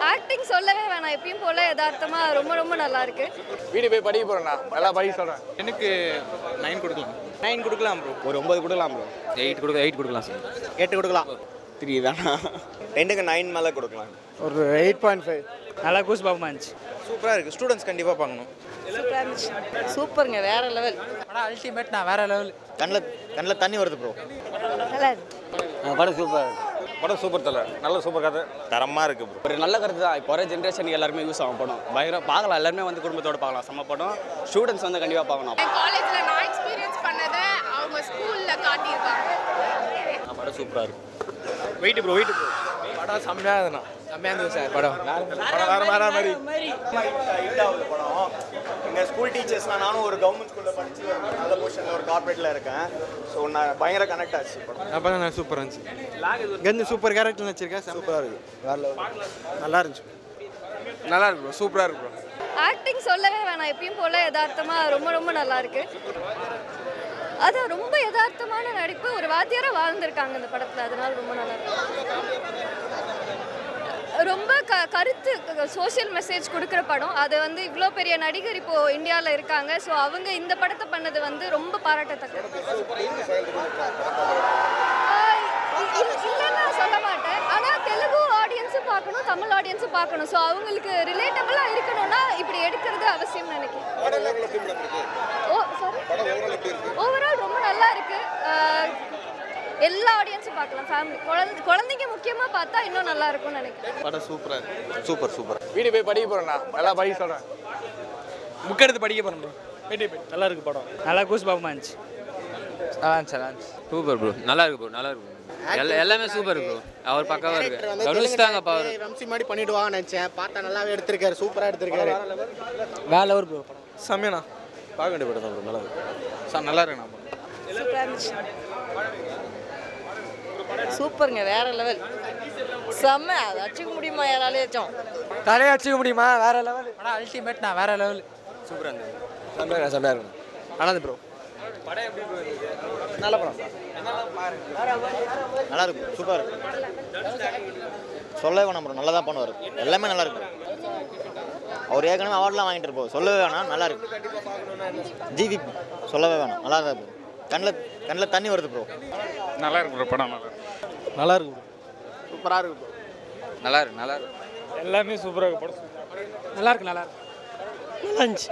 Acting சொல்லவே வேணாம் எப்பயும் போல யதார்த்தமா ரொம்ப ரொம்ப நல்லா இருக்கு வீடு போய் படிக்க போகிறேண்ணா நல்லா படிக்க சொல்கிறேன் எனக்கு நைன் கொடுக்கலாம் நைன் கொடுக்கலாம் ப்ரோ ஒரு ஒன்பது கொடுக்கலாம் ப்ரோ எயிட் கொடுக்க எயிட் கொடுக்கலாம் சார் எட்டு கொடுக்கலாம் த்ரீ தானா ரெண்டுக்கு நைன் மேலே கொடுக்கலாம் ஒரு எயிட் பாயிண்ட் ஃபைவ் நல்லா கூஸ் பாபு இருந்துச்சு சூப்பராக இருக்குது ஸ்டூடெண்ட்ஸ் கண்டிப்பாக பார்க்கணும் சூப்பராக இருந்துச்சு சூப்பருங்க வேற லெவல் படம் அல்டிமேட் நான் வேற லெவல் கண்ணில் கண்ணில் தண்ணி வருது ப்ரோ நல்லா இருக்கு படம் சூப்பர் படம் சூப்பர் தலை நல்ல சூப்பர் கதை தரமாக இருக்குது ப்ரோ ஒரு நல்ல கருத்து தான் இப்போ வர ஜென்ரேஷனுக்கு எல்லாருமே யூஸ் ஆகும் படம் பயங்கரம் பார்க்கலாம் எல்லாருமே வந்து குடும்பத்தோட பார்க்கலாம் செம்ம படம் ஸ்டூடெண்ட்ஸ் வந்து கண்டிப்பாக பார்க்கணும் என் காலேஜில் நான் எக்ஸ்பீரியன்ஸ் பண்ணதை அவங்க ஸ்கூலில் காட்டியிருக்காங்க படம் சூப்பராக இருக்கும் வெயிட் ப்ரோ வெயிட் ப்ரோ படம் செம்மையாக இருந்தண்ணா செம்மையாக இருந்தது சார் படம் படம் வேறு வேறு மாதிரி ஹிட் ஆகுது படம் எங்கள் ஸ்கூல் டீச்சர்ஸ்லாம் நானும் ஒரு கவர்மெண்ட் ஸ்கூலில் படித்து ஒரு நல்ல பொசிஷனில் ஒரு கார்பரேட்டில் இருக்கேன் ஸோ நான் பயங்கர கனெக்ட் ஆச்சு படம் அப்போ தான் சூப்பராக இருந்துச்சு கந்து சூப்பர் கேரக்டர் வச்சிருக்கேன் சூப்பராக இருக்குது வேற level. நல்லா இருந்துச்சு நல்லா இருக்கு ப்ரோ சூப்பராக இருக்கு ப்ரோ ஆக்டிங் சொல்லவே வேணாம் எப்பயும் போல யதார்த்தமா ரொம்ப ரொம்ப நல்லா இருக்கு அதான் ரொம்ப யதார்த்தமான நடிப்பு ஒரு வாத்தியாரா வாழ்ந்திருக்காங்க இந்த படத்துல அதனால ரொம்ப நல்லா இருக்கு ரொம்ப க கருத்து சோஷியல் மெசேஜ் கொடுக்குற படம் அது வந்து இவ்வளோ பெரிய நடிகர் இப்போ இந்தியாவில் இருக்காங்க ஸோ அவங்க இந்த படத்தை பண்ணது வந்து ரொம்ப பாராட்டத்தக்கது ஆஹ் இ- இ- இல்லைன்னு நான் சொல்ல மாட்டேன் ஆனால் தெலுங்கு ஆடியன்ஸும் பார்க்கணும் தமிழ் ஆடியன்ஸும் பார்க்கணும் ஸோ அவங்களுக்கு ரிலேட்டபிளாக இருக்கணும்னா இப்படி எடுக்கிறது அவசியம் நினைக்கிறேன் ஓ சாரி ஓவரால் ரொம்ப நல்லா இருக்கு ஆஹ் எல்லா ஆடியன்ஸும் பார்க்கலாம் ஃபேமிலி குழந்தை குழந்தைங்க முக்கியமாக பார்த்தா இன்னும் நல்லா இருக்கும்னு நினைக்கிறேன் படம் சூப்பராக இருக்கு சூப்பர் சூப்பர் வீடு போய் படிக்க போகிறேண்ணா நல்லா படிக்க சொல்கிறேன் புக் எடுத்து படிக்க போகிறோம் ப்ரோ வெயிட் வெயிட் நல்லா இருக்கு படம் நல்லா கூஸ் பாபு இருந்துச்சு நல்லா இருந்துச்சு நல்லா இருந்துச்சு சூப்பர் ப்ரோ நல்லா இருக்கு ப்ரோ நல்லா இருக்கு எல்லா எல்லாமே சூப்பர் ப்ரோ அவர் பக்காவா இருக்கு கவனிச்சுட்டாங்க பவர் வம்சி மாதிரி பண்ணிடுவான்னு நினச்சேன் பார்த்தா நல்லாவே எடுத்திருக்காரு சூப்பராக எடுத்திருக்காரு வேற லெவல் ப்ரோ படம் செம்மையாண்ணா பார்க்க வேண்டிய படம் தான் ப்ரோ நல்லா இருக்கு சார் நல்லா இருக்குண்ணா படம் சூப்பராக இருந்துச்சு சூப்பருங்க வேற லெவல் செம்ம அதை அடிச்சுக்க முடியுமா யாராலேயாச்சும் தலையை அடிச்சுக்க முடியுமா வேற லெவல் படம் அல்டிமேட் நான் வேற லெவல் சூப்பராக இருந்தது செம்மையாக செம்மையாக இருக்கும் நல்லா ப்ரோ நல்ல படம் நல்லா இருக்கும் சூப்பராக இருக்கும் சொல்லவே வேணாம் ப்ரோ நல்லா தான் பண்ணுவார் எல்லாமே நல்லா இருக்கும் அவர் ஏற்கனவே அவார்ட்லாம் வாங்கிட்டு இருப்போம் சொல்லவே வேணாம் நல்லா இருக்கு ஜிவி சொல்லவே வேணாம் நல்லா தான் ப்ரோ கண்ணில் கண்ணில் தண்ணி வருது ப்ரோ நல்லா இருக்கு ப்ரோ படம் நல்லா நல்லா இருக்கு சூப்பராக இருக்கு ப்ரோ நல்லா இருக்கு நல்லா இருக்கு எல்லாமே சூப்பராக இருக்கு படம் நல்லா இருக்கு நல்லா இருக்கு நல்லா இருந்துச்சு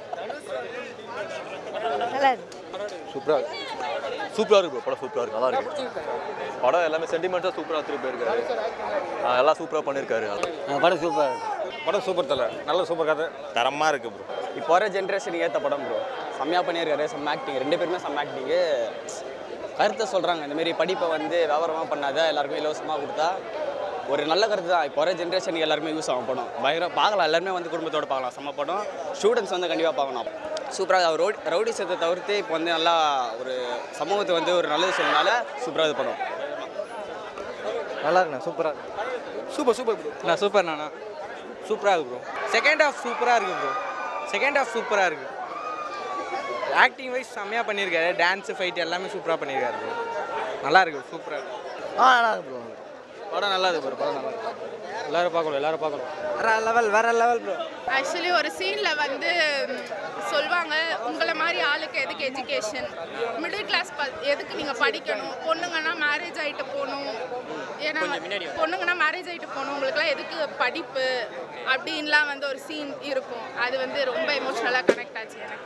நல்லா இருக்கு சூப்பராக இருக்கு சூப்பராக இருக்கு ப்ரோ படம் சூப்பராக இருக்கு நல்லா இருக்கு படம் எல்லாமே சென்டிமெண்ட்டாக சூப்பராக திருப்பி போயிருக்காரு ஆ, எல்லாம் சூப்பராக பண்ணியிருக்காரு படம் சூப்பர் படம் சூப்பர் தலை நல்ல சூப்பர் கதை தரமாக இருக்கு ப்ரோ இப்போ வர ஜென்ரேஷனுக்கு ஏற்ற படம் ப்ரோ செம்மையாக பண்ணியிருக்காரு செம்ம ஆக்டிங் ரெண்டு பேருமே செம்ம ஆக்டிங்கு கருத்தை சொல்கிறாங்க இந்த மாதிரி படிப்பை வந்து வியாபாரமாக பண்ணாத எல்லாருக்கும் இலவசமாக கொடுத்தா ஒரு நல்ல கருத்து தான் இப்போ வர ஜென்ரேஷனுக்கு எல்லாருமே யூஸ் ஆகும் படம் பயங்கரம் பார்க்கலாம் எல்லாருமே வந்து குடும்பத்தோட பார்க்கலாம் செம்ம படம் ஸ்டூடெண்ட்ஸ் வந்து கண்டிப்பாக பார்க்கணும் சூப்பராக ரவுடி ரவுடிசத்தை தவிர்த்து இப்போ வந்து நல்லா ஒரு சமூகத்தை வந்து ஒரு நல்லது சொன்னனால சூப்பராக இது படம் நல்லா இருக்குண்ணா சூப்பராக இருக்கு சூப்பர் சூப்பர் ப்ரோ நான் சூப்பர் நானா சூப்பராக இருக்கு ப்ரோ செகண்ட் ஹாஃப் சூப்பராக இருக்கு ப்ரோ செகண்ட் ஹாஃப் சூப்பராக இருக்கு ஆக்டிங் வைஸ் செம்மையாக பண்ணியிருக்காரு டான்ஸு ஃபைட் எல்லாமே சூப்பராக பண்ணியிருக்காரு ப்ரோ நல்லா இருக்கு சூப்பராக இருக்கு ஆ நல்லா இருக்கு ப்ரோ படம் நல்லா இருக்கு ப்ரோ படம் நல்லா இருக்கு எல்லாரும் பார்க்கணும் எல்லாரும் பார்க்கணும் வேற லெவல் வேற லெவல் ப்ரோ ஆக்சுவலி ஒரு சீனில் வந்து ம், சொல்லுவாங்க உங்களை மாதிரி ஆளுக்கு எதுக்கு எஜுகேஷன் மிடில் கிளாஸ் எதுக்கு நீங்கள் படிக்கணும் பொண்ணுங்கன்னா மேரேஜ் ஆகிட்டு போகணும் ஏன்னா பொண்ணுங்கன்னா மேரேஜ் ஆகிட்டு போகணும் உங்களுக்குலாம் எதுக்கு படிப்பு அப்படின்லாம் வந்து ஒரு சீன் இருக்கும் அது வந்து ரொம்ப எமோஷ்னலாக கனெக்ட் ஆச்சு எனக்கு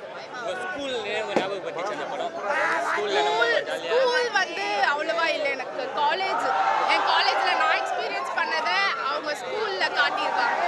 ஸ்கூல் ஸ்கூல் வந்து அவ்வளோவா இல்லை எனக்கு காலேஜ் என் காலேஜில் நான் எக்ஸ்பீரியன்ஸ் பண்ணதை அவங்க ஸ்கூலில் காட்டியிருக்காங்க